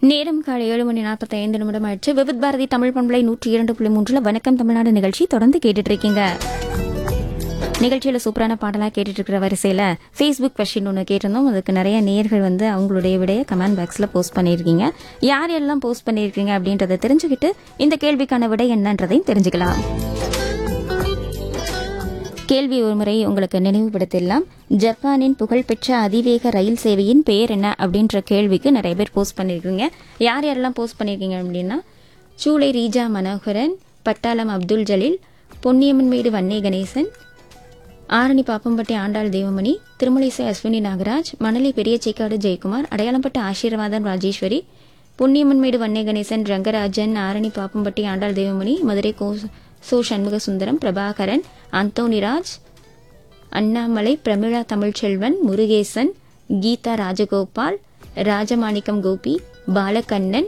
நேரம் காலை ஏழு மணி நாற்பத்தி ஐந்து நிமிடம் ஆயிடுச்சு விவித் பாரதி தமிழ் பண்பலை நூற்றி இரண்டு புள்ளி மூன்றுல வணக்கம் தமிழ்நாடு நிகழ்ச்சி தொடர்ந்து கேட்டுட்டு இருக்கீங்க நிகழ்ச்சியில சூப்பரான பாடலா கேட்டுட்டு இருக்கிற வரிசையில ஃபேஸ்புக் கொஸ்டின் ஒன்று கேட்டிருந்தோம் அதுக்கு நிறைய நேயர்கள் வந்து அவங்களுடைய விடைய கமெண்ட் பாக்ஸ்ல போஸ்ட் பண்ணியிருக்கீங்க யார் எல்லாம் போஸ்ட் பண்ணியிருக்கீங்க அப்படின்றத தெரிஞ்சுக்கிட்டு இந்த கேள்விக்கான விடை என்னன்றதையும் தெரிஞ்சுக்கலாம் கேள்வி ஒருமுறை உங்களுக்கு நினைவுபடுத்திடலாம் ஜப்பானின் புகழ்பெற்ற அதிவேக ரயில் சேவையின் பெயர் என்ன அப்படின்ற கேள்விக்கு நிறைய பேர் போஸ்ட் பண்ணியிருக்கீங்க யார் யாரெல்லாம் போஸ்ட் பண்ணியிருக்கீங்க அப்படின்னா சூளை ரீஜா மனோகரன் பட்டாளம் அப்துல் ஜலீல் பொன்னியம்மன் மேடு வன்னே கணேசன் ஆரணி பாப்பம்பட்டி ஆண்டாள் தேவமணி திருமலைசை அஸ்வினி நாகராஜ் மணலி பெரிய சேக்காடு ஜெயக்குமார் அடையாளம்பட்ட ஆசீர்வாதம் ராஜேஸ்வரி புண்ணியம்மன் மேடு வன்னே கணேசன் ரங்கராஜன் ஆரணி பாப்பம்பட்டி ஆண்டாள் தேவமணி மதுரை கோ சோ சண்முக சுந்தரம் பிரபாகரன் அந்தோனிராஜ் அண்ணாமலை பிரமிளா தமிழ்ச்செல்வன் முருகேசன் கீதா ராஜகோபால் ராஜமாணிக்கம் கோபி பாலகண்ணன்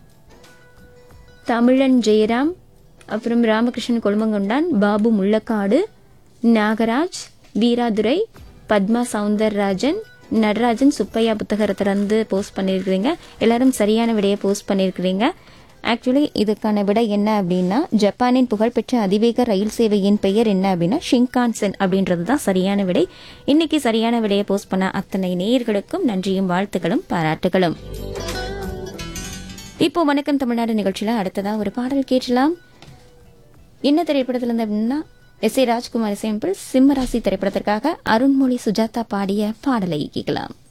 தமிழன் ஜெயராம் அப்புறம் ராமகிருஷ்ணன் கொழுமங்கொண்டான் பாபு முள்ளக்காடு நாகராஜ் வீராதுரை பத்மா சவுந்தரராஜன் நடராஜன் சுப்பையா புத்தகத்தை திறந்து போஸ்ட் பண்ணியிருக்கிறீங்க எல்லாரும் சரியான விடையை போஸ்ட் பண்ணியிருக்கிறீங்க ஆக்சுவலி இதுக்கான விடை என்ன அப்படின்னா ஜப்பானின் புகழ்பெற்ற அதிவேக ரயில் சேவையின் பெயர் என்ன அப்படின்னா ஷிங்கான்சென் அப்படின்றது தான் சரியான விடை இன்னைக்கு சரியான விடையை போஸ்ட் பண்ண அத்தனை நேயர்களுக்கும் நன்றியும் வாழ்த்துக்களும் பாராட்டுகளும் இப்போ வணக்கம் தமிழ்நாடு நிகழ்ச்சியில அடுத்ததா ஒரு பாடல் கேட்கலாம் என்ன திரைப்படத்துல இருந்து அப்படின்னா எஸ் ஏ ராஜ்குமார் இசையமைப்பில் சிம்மராசி திரைப்படத்திற்காக அருண்மொழி சுஜாதா பாடிய பாடலை கேட்கலாம்